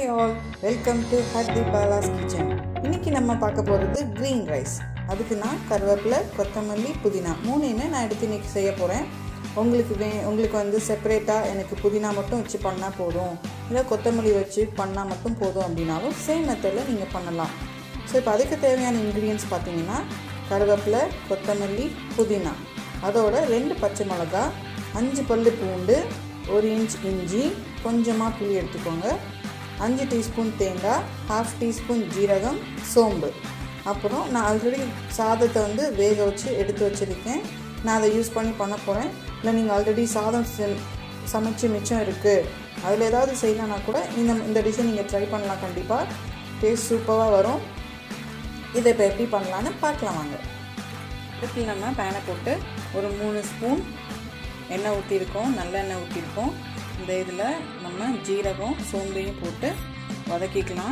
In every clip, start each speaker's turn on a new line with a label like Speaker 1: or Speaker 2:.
Speaker 1: hi all welcome to Hardi Balas kitchen இன்னைக்கு நம்ம பார்க்க போகிறது க்ரீன் ரைஸ் அதுக்கு நான் கருவேப்பிலை கொத்தமல்லி புதினா மூணையுமே நான் எடுத்து இன்னைக்கு செய்ய போகிறேன் உங்களுக்கு வே உங்களுக்கு வந்து செப்பரேட்டாக எனக்கு புதினா மட்டும் வச்சு பண்ணால் போதும் இல்லை கொத்தமல்லி வச்சு பண்ணால் மட்டும் போதும் அப்படின்னாலும் சேம் மெத்தடில் நீங்கள் பண்ணலாம் ஸோ இப்போ அதுக்கு தேவையான இன்க்ரீடியன்ஸ் பார்த்தீங்கன்னா கருவேப்பிலை கொத்தமல்லி புதினா அதோட ரெண்டு பச்சை மிளகா அஞ்சு பல்லு பூண்டு ஒரு இன்ச் இஞ்சி கொஞ்சமாக புளி எடுத்துக்கோங்க அஞ்சு டீஸ்பூன் தேங்காய் ஹாஃப் டீஸ்பூன் ஜீரகம் சோம்பு அப்புறம் நான் ஆல்ரெடி சாதத்தை வந்து வேக வச்சு எடுத்து வச்சுருக்கேன் நான் அதை யூஸ் பண்ணி பண்ண போகிறேன் இல்லை நீங்கள் ஆல்ரெடி சாதம் செ- சமைச்சு மிச்சம் இருக்குது அதில் ஏதாவது செய்யலைன்னா கூட இந்த இந்த டிஷ்ஷை நீங்கள் ட்ரை பண்ணலாம் கண்டிப்பாக டேஸ்ட் சூப்பராக வரும் இதை இப்போ எப்படி பண்ணலான்னு பார்க்கலாம் வாங்க அடுப்பில் நம்ம பேனை போட்டு ஒரு மூணு ஸ்பூன் எண்ணெய் ஊற்றிருக்கோம் நல்லெண்ணெய் ஊற்றிருக்கோம் இந்த இதில் நம்ம ஜீரகம் சோம்பையும் போட்டு வதக்கிக்கலாம்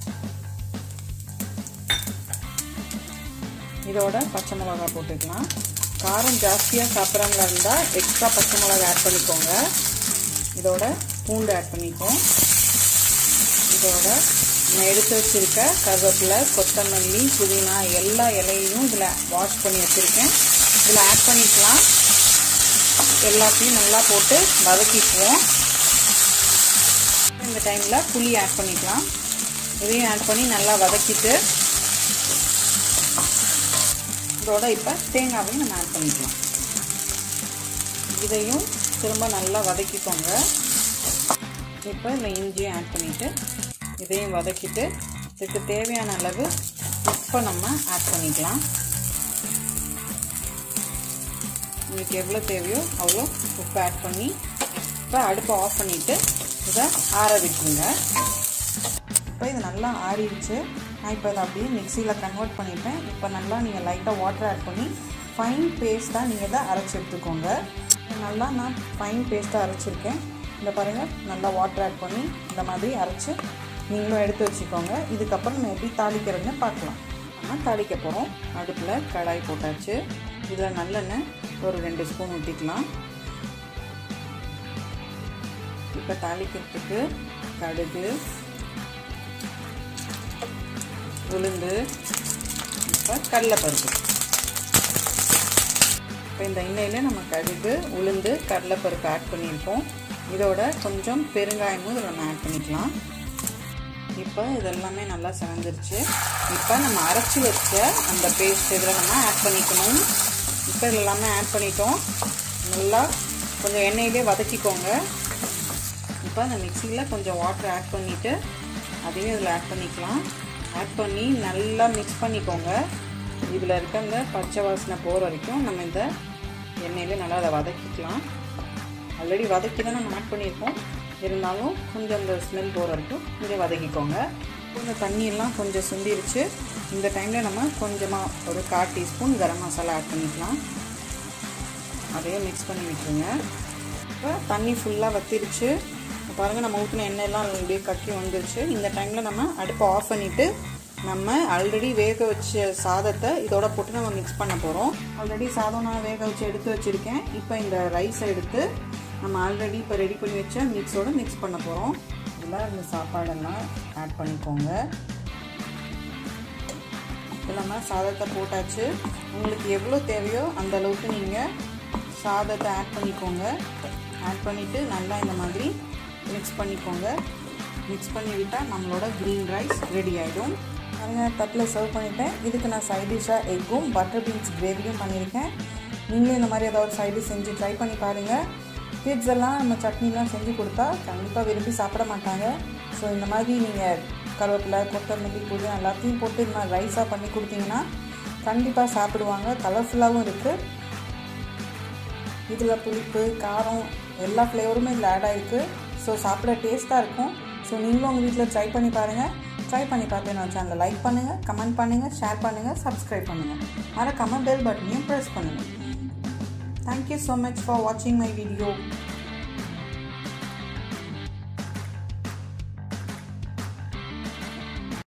Speaker 1: இதோட பச்சை மிளகா போட்டுக்கலாம் காரம் ஜாஸ்தியாக சாப்பிட்றவங்களா இருந்தால் எக்ஸ்ட்ரா பச்சை மிளகா ஆட் பண்ணிக்கோங்க இதோட பூண்டு ஆட் பண்ணிக்கோம் இதோட நான் எடுத்து வச்சிருக்க கருவேப்பிலை கொத்தமல்லி புதினா எல்லா இலையையும் இதில் வாஷ் பண்ணி வச்சுருக்கேன் இதில் ஆட் பண்ணிக்கலாம் எல்லாத்தையும் நல்லா போட்டு வதக்கிக்குவோம் இந்த டைமில் புளி ஆட் பண்ணிக்கலாம் இதையும் ஆட் பண்ணி நல்லா வதக்கிட்டு இதோட இப்போ தேங்காவையும் நம்ம ஆட் பண்ணிக்கலாம் இதையும் திரும்ப நல்லா வதக்கிக்கோங்க இப்போ இந்த இஞ்சியும் ஆட் பண்ணிவிட்டு இதையும் வதக்கிட்டு இதுக்கு தேவையான அளவு உப்பை நம்ம ஆட் பண்ணிக்கலாம் உங்களுக்கு எவ்வளோ தேவையோ அவ்வளோ உப்பு ஆட் பண்ணி இப்போ அடுப்பை ஆஃப் பண்ணிவிட்டு இதை ஆற விட்டுருங்க இப்போ இது நல்லா ஆறிடுச்சு நான் இப்போ இதை அப்படியே மிக்சியில் கன்வெர்ட் பண்ணிட்டேன் இப்போ நல்லா நீங்கள் லைட்டாக வாட்டர் ஆட் பண்ணி ஃபைன் பேஸ்ட்டாக நீங்கள் இதை அரைச்சி எடுத்துக்கோங்க நல்லா நான் ஃபைன் பேஸ்ட்டாக அரைச்சிருக்கேன் இந்த பாருங்கள் நல்லா வாட்டர் ஆட் பண்ணி இந்த மாதிரி அரைச்சி நீங்களும் எடுத்து வச்சுக்கோங்க இதுக்கப்புறம் நம்ம எப்படி தாளிக்கிறதுன்னு பார்க்கலாம் நம்ம தாளிக்க போகிறோம் அடுப்பில் கடாய் போட்டாச்சு இதில் நல்லெண்ணெய் ஒரு ரெண்டு ஸ்பூன் ஊற்றிக்கலாம் இப்போ தாளிக்கிறதுக்கு கடுகு உளுந்து இப்போ கடலைப்பருப்பு இப்போ இந்த எண்ணெயில் நம்ம கடுகு உளுந்து கடலைப்பருப்பு ஆட் பண்ணியிருக்கோம் இதோட கொஞ்சம் பெருங்காயமும் இதில் நம்ம ஆட் பண்ணிக்கலாம் இப்போ இதெல்லாமே நல்லா செவந்துருச்சு இப்போ நம்ம அரைச்சி வச்ச அந்த பேஸ்ட் இதில் நம்ம ஆட் பண்ணிக்கணும் இப்போ இதில் எல்லாமே ஆட் பண்ணிட்டோம் நல்லா கொஞ்சம் எண்ணெயிலே வதக்கிக்கோங்க இப்போ அந்த மிக்சியில் கொஞ்சம் வாட்டர் ஆட் பண்ணிவிட்டு அதையும் இதில் ஆட் பண்ணிக்கலாம் ஆட் பண்ணி நல்லா மிக்ஸ் பண்ணிக்கோங்க இதில் இருக்க இந்த பச்சை வாசனை போகிற வரைக்கும் நம்ம இந்த எண்ணெயில் நல்லா அதை வதக்கிக்கலாம் ஆல்ரெடி வதக்கி தான் நம்ம ஆட் பண்ணியிருக்கோம் இருந்தாலும் கொஞ்சம் அந்த ஸ்மெல் போகிற வரைக்கும் கொஞ்சம் வதக்கிக்கோங்க கொஞ்சம் தண்ணியெல்லாம் கொஞ்சம் சுண்டிருச்சு இந்த டைமில் நம்ம கொஞ்சமாக ஒரு கால் டீஸ்பூன் கரம் மசாலா ஆட் பண்ணிக்கலாம் அதையும் மிக்ஸ் பண்ணி விட்டுருங்க இப்போ தண்ணி ஃபுல்லாக வத்திருச்சு பாருங்கள் நம்ம ஊற்றின எண்ணெயெல்லாம் அப்படியே கட்டி வந்துருச்சு இந்த டைமில் நம்ம அடுப்பை ஆஃப் பண்ணிவிட்டு நம்ம ஆல்ரெடி வேக வச்ச சாதத்தை இதோட போட்டு நம்ம மிக்ஸ் பண்ண போகிறோம் ஆல்ரெடி சாதம் நான் வேக வச்சு எடுத்து வச்சுருக்கேன் இப்போ இந்த ரைஸை எடுத்து நம்ம ஆல்ரெடி இப்போ ரெடி பண்ணி வச்ச மிக்ஸோடு மிக்ஸ் பண்ண போகிறோம் இதில் இந்த சாப்பாடெல்லாம் ஆட் பண்ணிக்கோங்க இப்போ நம்ம சாதத்தை போட்டாச்சு உங்களுக்கு எவ்வளோ தேவையோ அந்த அளவுக்கு நீங்கள் சாதத்தை ஆட் பண்ணிக்கோங்க ஆட் பண்ணிவிட்டு நல்லா இந்த மாதிரி மிக்ஸ் பண்ணிக்கோங்க மிக்ஸ் பண்ணி விட்டால் நம்மளோட க்ரீன் ரைஸ் ரெடி ஆகிடும் பாருங்கள் தட்டில் சர்வ் பண்ணிட்டேன் இதுக்கு நான் சைட் டிஷ்ஷாக எக்கும் பட்டர் பீன்ஸ் கிரேவியும் பண்ணியிருக்கேன் நீங்களும் இந்த மாதிரி ஏதாவது சைடு செஞ்சு ட்ரை பண்ணி பாருங்கள் கிட்ஸ் எல்லாம் நம்ம சட்னிலாம் செஞ்சு கொடுத்தா கண்டிப்பாக விரும்பி சாப்பிட மாட்டாங்க ஸோ இந்த மாதிரி நீங்கள் கருவேப்பிலை கொத்தமல்லி புளி எல்லாத்தையும் போட்டு இந்த மாதிரி ரைஸாக பண்ணி கொடுத்தீங்கன்னா கண்டிப்பாக சாப்பிடுவாங்க கலர்ஃபுல்லாகவும் இருக்குது இதில் புளிப்பு காரம் எல்லா ஃப்ளேவருமே இதில் ஆட் ஆகிருக்கு ஸோ சாப்பிட டேஸ்ட்டாக இருக்கும் ஸோ நீங்களும் உங்கள் வீட்டில் ட்ரை பண்ணி பாருங்கள் ட்ரை பண்ணி பார்த்து நான் சேனலை லைக் பண்ணுங்கள் கமெண்ட் பண்ணுங்கள் ஷேர் பண்ணுங்கள் சப்ஸ்கிரைப் பண்ணுங்கள் மறக்காமல் பெல் பட்டனையும் ப்ரெஸ் பண்ணுங்கள் தேங்க்யூ ஸோ மச் ஃபார் வாட்சிங் மை வீடியோ